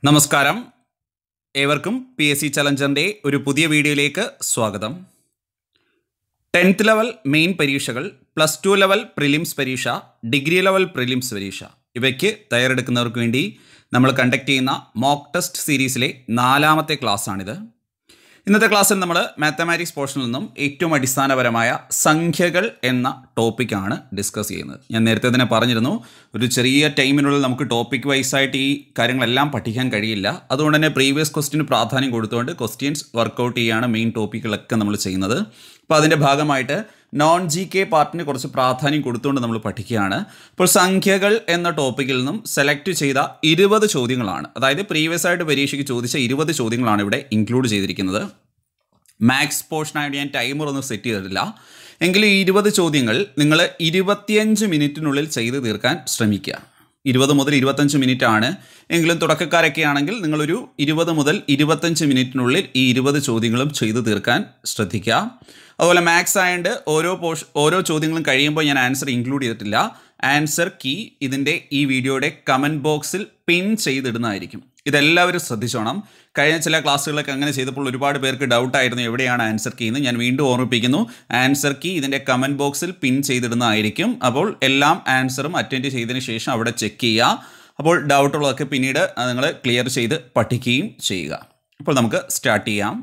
നമസ്കാരം ഏവർക്കും P S C ചലഞ്ചറിൻ്റെ ഒരു പുതിയ വീഡിയോയിലേക്ക് സ്വാഗതം ടെൻത്ത് ലെവൽ മെയിൻ പരീക്ഷകൾ പ്ലസ് ടു ലെവൽ പ്രിലിംസ് പരീക്ഷ ഡിഗ്രി ലെവൽ പ്രിലിംസ് പരീക്ഷ ഇവയ്ക്ക് തയ്യാറെടുക്കുന്നവർക്ക് വേണ്ടി നമ്മൾ കണ്ടക്ട് ചെയ്യുന്ന മോക്ക് ടെസ്റ്റ് സീരീസിലെ നാലാമത്തെ ക്ലാസ്സാണിത് ഇന്നത്തെ ക്ലാസ്സിൽ നമ്മൾ മാത്തമാറ്റിക്സ് പോർഷനിൽ നിന്നും ഏറ്റവും അടിസ്ഥാനപരമായ സംഖ്യകൾ എന്ന ടോപ്പിക്കാണ് ഡിസ്കസ് ചെയ്യുന്നത് ഞാൻ നേരത്തെ തന്നെ പറഞ്ഞിരുന്നു ഒരു ചെറിയ ടൈമിനുള്ളിൽ നമുക്ക് ടോപ്പിക് വൈസ് ആയിട്ട് ഈ കാര്യങ്ങളെല്ലാം പഠിക്കാൻ കഴിയില്ല അതുകൊണ്ട് തന്നെ പ്രീവിയസ് ക്വസ്റ്റിന് പ്രാധാന്യം കൊടുത്തുകൊണ്ട് ക്വസ്റ്റ്യൻസ് വർക്കൗട്ട് ചെയ്യുകയാണ് മെയിൻ ടോപ്പിക്കുകളൊക്കെ നമ്മൾ ചെയ്യുന്നത് അപ്പോൾ അതിൻ്റെ ഭാഗമായിട്ട് നോൺ ജി കെ പാർട്ടിന് കുറച്ച് പ്രാധാന്യം കൊടുത്തുകൊണ്ട് നമ്മൾ പഠിക്കുകയാണ് അപ്പോൾ സംഖ്യകൾ എന്ന ടോപ്പിക്കിൽ നിന്നും സെലക്ട് ചെയ്ത ഇരുപത് ചോദ്യങ്ങളാണ് അതായത് പ്രീവിയസ് ആയിട്ട് പരീക്ഷയ്ക്ക് ചോദിച്ച ഇരുപത് ചോദ്യങ്ങളാണ് ഇവിടെ ഇൻക്ലൂഡ് ചെയ്തിരിക്കുന്നത് മാത്സ് പോർഷനായിട്ട് ഞാൻ ടൈമർ ഒന്നും സെറ്റ് ചെയ്തിട്ടില്ല എങ്കിലും ഈ ഇരുപത് ചോദ്യങ്ങൾ നിങ്ങൾ ഇരുപത്തിയഞ്ച് മിനിറ്റിനുള്ളിൽ ചെയ്ത് തീർക്കാൻ ശ്രമിക്കുക ഇരുപത് മുതൽ ഇരുപത്തഞ്ച് മിനിറ്റ് ആണ് എങ്കിലും തുടക്കക്കാരൊക്കെ ആണെങ്കിൽ നിങ്ങളൊരു ഇരുപത് മുതൽ ഇരുപത്തഞ്ച് മിനിറ്റിനുള്ളിൽ ഈ ഇരുപത് ചോദ്യങ്ങളും ചെയ്തു തീർക്കാൻ ശ്രദ്ധിക്കുക അതുപോലെ മാത്സ് ആയതുകൊണ്ട് ഓരോ പോർഷ ഓരോ ചോദ്യങ്ങളും കഴിയുമ്പോൾ ഞാൻ ആൻസർ ഇൻക്ലൂഡ് ചെയ്തിട്ടില്ല ആൻസർ കീ ഇതിൻ്റെ ഈ വീഡിയോയുടെ കമൻറ്റ് ബോക്സിൽ പിൻ ചെയ്തിടുന്നതായിരിക്കും ഇതെല്ലാവരും ശ്രദ്ധിച്ചോണം കഴിഞ്ഞ ചില ക്ലാസ്സുകളൊക്കെ അങ്ങനെ ചെയ്തപ്പോൾ ഒരുപാട് പേർക്ക് ഡൗട്ടായിരുന്നു എവിടെയാണ് ആൻസർ കീ എന്ന് ഞാൻ വീണ്ടും ഓർമ്മിപ്പിക്കുന്നു ആൻസർ കീ ഇതിൻ്റെ കമൻറ്റ് ബോക്സിൽ പിൻ ചെയ്തിടുന്നതായിരിക്കും അപ്പോൾ എല്ലാം ആൻസറും അറ്റൻഡ് ചെയ്തതിന് ശേഷം അവിടെ ചെക്ക് ചെയ്യുക അപ്പോൾ ഡൗട്ടുള്ളതൊക്കെ പിന്നീട് നിങ്ങൾ ക്ലിയർ ചെയ്ത് പഠിക്കുകയും ചെയ്യുക അപ്പോൾ നമുക്ക് സ്റ്റാർട്ട് ചെയ്യാം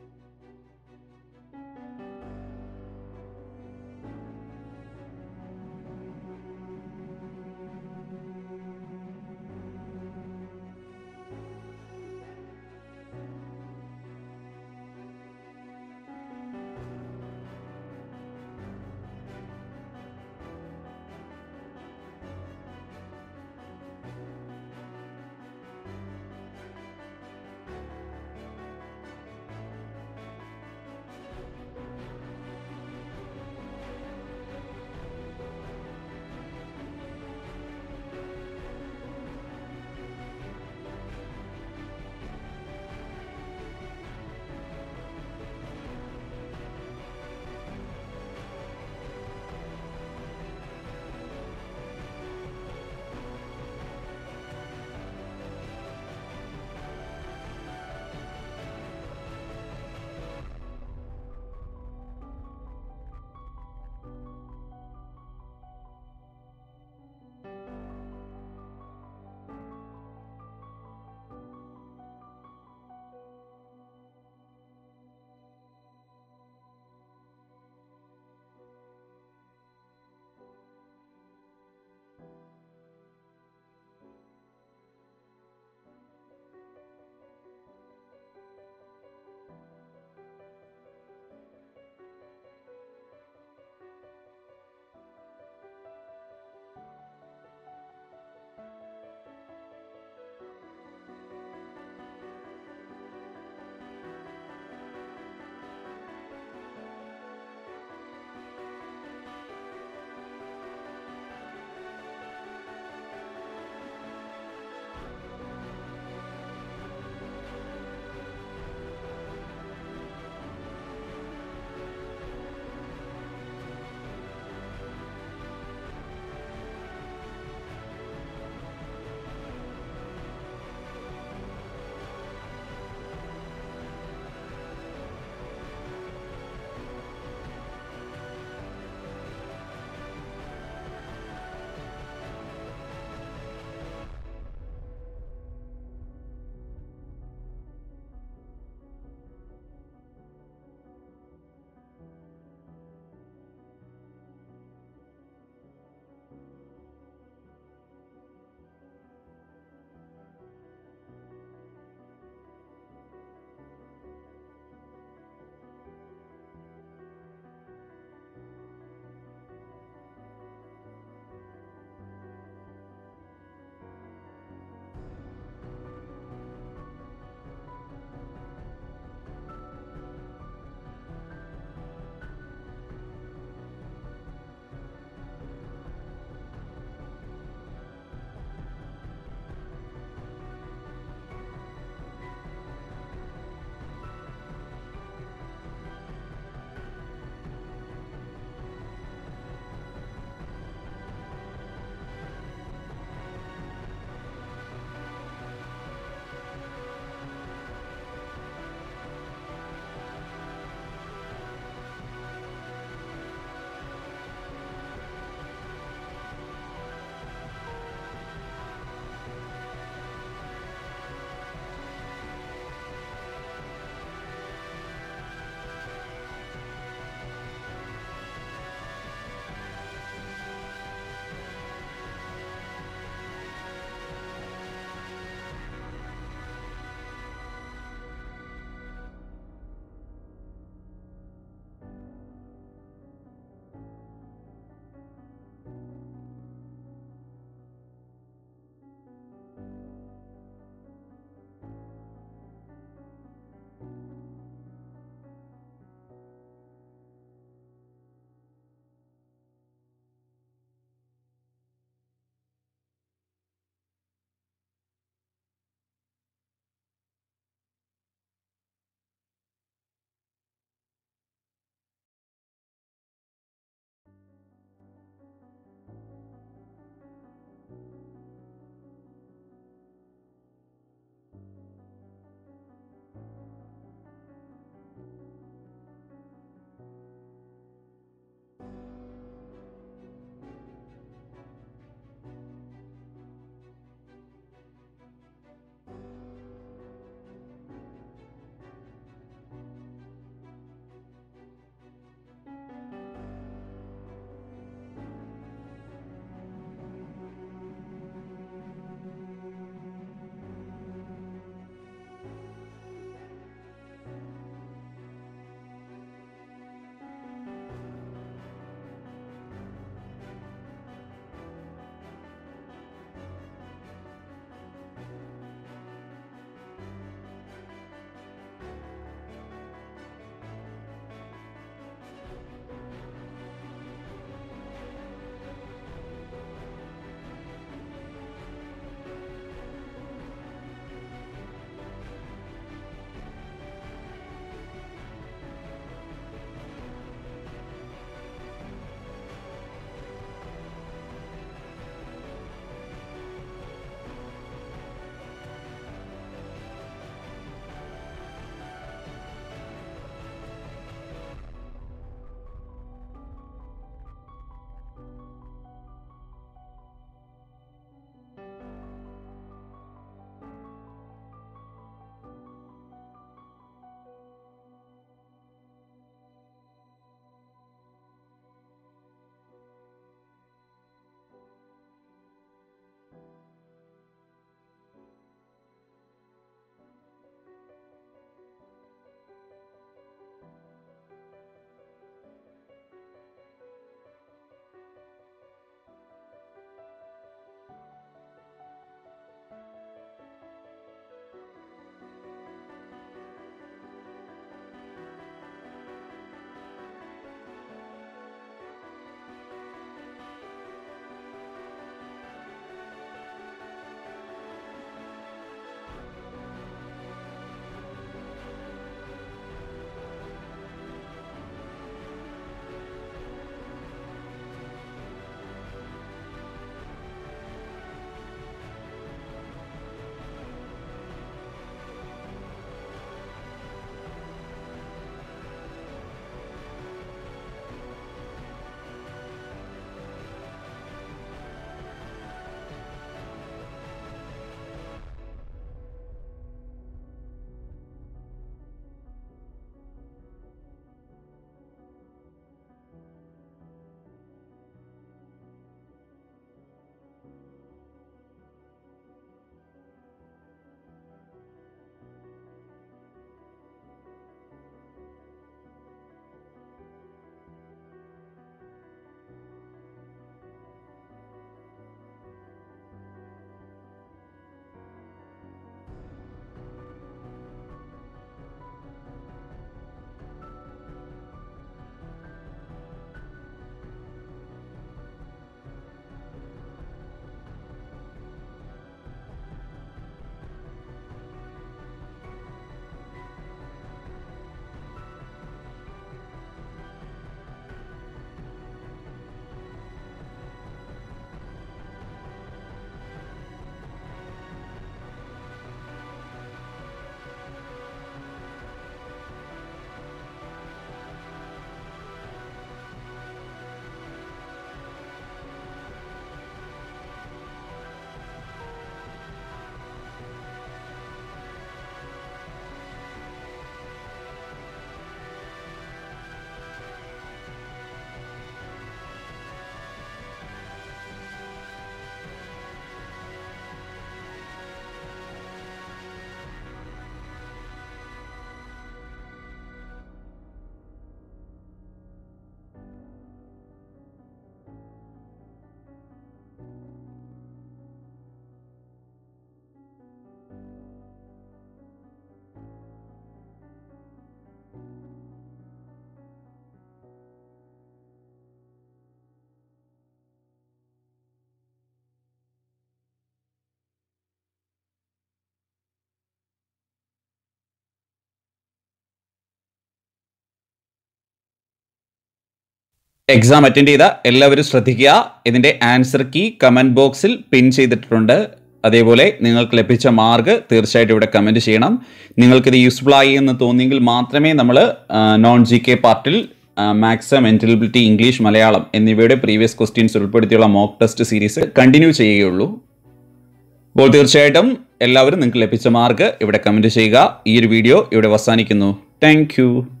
എക്സാം അറ്റൻഡ് ചെയ്ത എല്ലാവരും ശ്രദ്ധിക്കുക ഇതിൻ്റെ ആൻസർ കീ കമൻറ്റ് ബോക്സിൽ പിൻ ചെയ്തിട്ടുണ്ട് അതേപോലെ നിങ്ങൾക്ക് ലഭിച്ച മാർക്ക് തീർച്ചയായിട്ടും ഇവിടെ കമൻറ്റ് ചെയ്യണം നിങ്ങൾക്കിത് യൂസ്ഫുൾ ആയി എന്ന് തോന്നിയെങ്കിൽ മാത്രമേ നമ്മൾ നോൺ ജി കെ പാർട്ടിൽ മാത്സ് മെൻറ്റലബിലിറ്റി ഇംഗ്ലീഷ് മലയാളം എന്നിവയുടെ പ്രീവിയസ് ക്വസ്റ്റ്യൻസ് ഉൾപ്പെടുത്തിയുള്ള മോക്ക് ടെസ്റ്റ് സീരീസ് കണ്ടിന്യൂ ചെയ്യുകയുള്ളൂ അപ്പോൾ തീർച്ചയായിട്ടും എല്ലാവരും നിങ്ങൾക്ക് ലഭിച്ച മാർക്ക് ഇവിടെ കമൻറ്റ് ചെയ്യുക ഈ ഒരു വീഡിയോ ഇവിടെ അവസാനിക്കുന്നു താങ്ക്